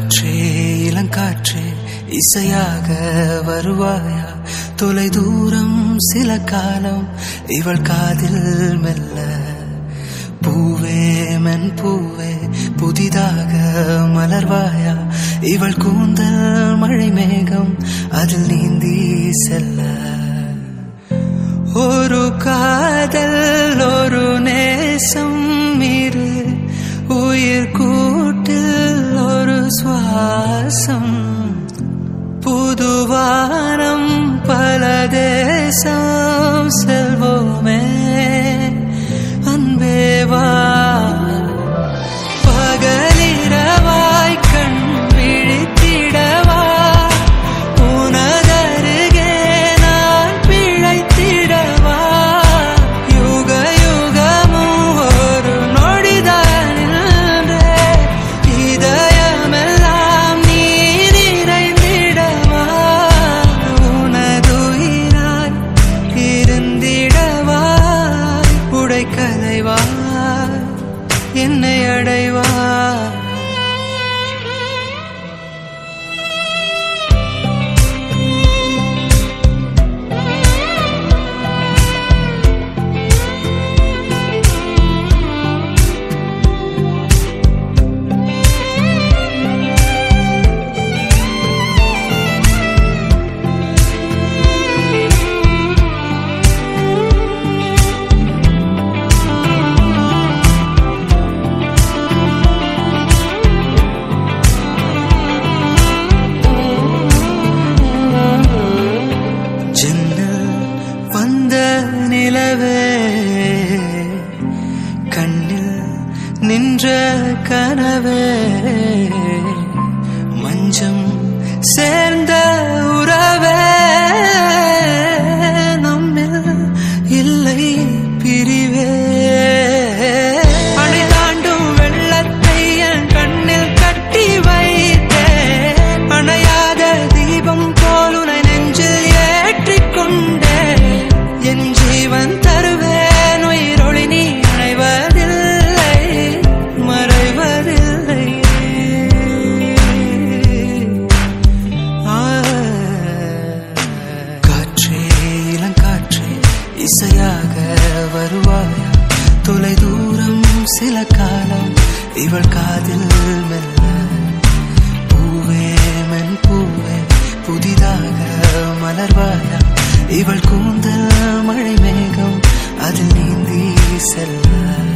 காற்றே இளங்காற்றே இசையாக வருவாயா தொலை தூரம் சில காலம் இவள் காதில் மெல்ல பூவே மென் பூவே புதிதாக மலர்வாயா இவள் கூந்தல் மழை மேகம் அதில் நீந்தி செல்ல ஒரு காதல் ஒரு நேசம் இரு உயிர் கூட்டில் ஒரு சுவாசம் புதுவானம் பல தேசம் செல்வோமே அன்பேவா பகலிரவாய் கண் விழித்திடவா உனதருகே நான் பிழைத்திடவா யுக யுகமும் ஒரு நொடிதான் நின்றே இதயமெல்லாம் நீ நிறைந்திடவா உனதுயிராய் இருந்திடவா உடைக்கலைவா என்னை அடைவா ஜன்னல் வந்த நிலவே கண்ணில் நின்ற கனவே மஞ்சம் சேர்ந்த உறவே நம்மில் இல்லை பிரிவே அணை தாண்டும் வெள்ளத்தை என் கண்ணில் கட்டி வைத்தேன் அணையாத தீபம் போல் உனை நெஞ்சில் ஏற்றிக் கொண்டேன் என் ஜீவன் தருவேன் உயிரொளி நீ அணைவதில்லை மறைவதில்லை ஆ. காற்றே இளங்காற்றே இசையாக வருவாயா தொலை தூரம் சில காலம் இவள் காதில் மெல்ல பூவே மென் பூவே புதிதாக மலர்வாயா இவள் கூந்தல் மழை மேகம் அதில் நீந்தி செல்ல